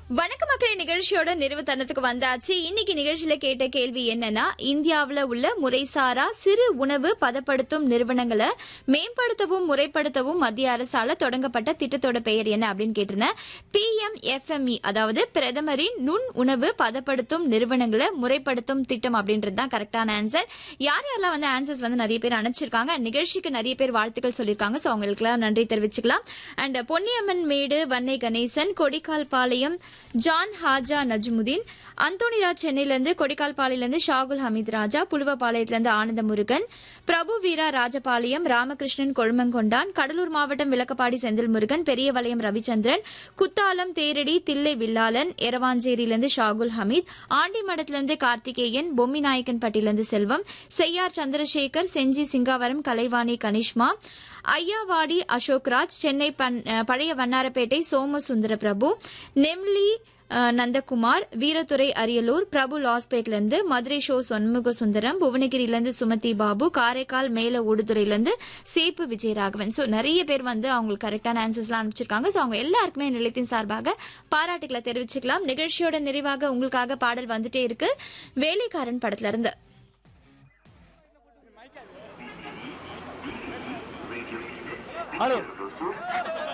வணக்க மக்களே நிகழ்ச்சியோட நிறைவு தருணத்துக்கு வந்தாச்சு இன்னைக்கு நிகழ்ச்சியில கேட்ட கேள்வி என்னன்னா இந்தியாவுல உள்ள முறைசாரா சிறு உணவு பதப்படுத்தும் நிறுவனங்களை மேம்படுத்தவும் முறைப்படுத்தவும் மத்திய அரசால தொடங்கப்பட்ட திட்டத்தோட பெயர் என்ன அப்படின்னு கேட்டிருந்தேன் பி எம் எஃப்எம்இ அதாவது பிரதமரின் நுண் உணவு பதப்படுத்தும் நிறுவனங்களை முறைப்படுத்தும் திட்டம் அப்படின்றது தான் கரெக்டான ஆன்சர் யார் யாரெல்லாம் வந்து ஆன்சர்ஸ் வந்து நிறைய பேர் அனுப்பிச்சிருக்காங்க And நிகழ்ச்சிக்கு நிறைய பேர் வாழ்த்துக்கள் சொல்லியிருக்காங்க ஸோ அவங்களுக்குலாம் நன்றி தெரிவிச்சுக்கலாம் அண்ட் பொன்னியம்மன் மேடு வன்னை கணேசன் கொடிக்கால் பாளையம் ஜான் ஹாஜா நஜ்முதீன் அந்தோனிராஜ் சென்னையிலிருந்து கொடிக்கால் பாளையிலிருந்து ஷாகுல் ஹமீத் ராஜா புலுவப்பாளையத்திலிருந்து ஆனந்த முருகன் பிரபு வீரா ராஜபாளையம் ராமகிருஷ்ணன் கொழுமங்கொண்டான் கடலூர் மாவட்டம் விளக்கப்பாடி செந்தில் முருகன் பெரியவளையம் ரவிச்சந்திரன் குத்தாலம் தேரடி தில்லை வில்லாளன் எரவாஞ்சேரியிலிருந்து ஷாகுல் ஹமீத் ஆண்டிமடத்திலிருந்து கார்த்திகேயன் பொம்மி நாயக்கன்பட்டியிலிருந்து செல்வம் செய்யார் சந்திரசேகர் செஞ்சி சிங்காவரம் கலைவாணி கனிஷ்மா ஐயாவாடி அசோக்ராஜ் சென்னை பன்- அஹ், பழைய வண்ணாரப்பேட்டை சோமசுந்தர பிரபு நெம்லி அஹ், நந்தகுமார் வீரத்துறை அரியலூர் பிரபு லாஸ்பேட்லேருந்து மதுரை ஷோ சொன்முக சுந்தரம் புவனகிரியிலேருந்து சுமதி பாபு காரைக்கால் மேல ஊடுதுறையிலேருந்து சேப்பு விஜயராகவன் ஸோ நிறைய பேர் வந்து அவங்களுக்கு கரெக்டான ஆன்சர்ஸ்லாம் அனுப்பிச்சிருக்காங்க ஸோ அவங்க எல்லாருக்குமே நிலையத்தின் சார்பாக பாராட்டுகளை தெரிவிச்சுக்கலாம் நிகழ்ச்சியோட நிறைவாக உங்களுக்காக பாடல் வந்துட்டே இருக்கு வேலைக்காரன் படத்துல இருந்து ஹலோ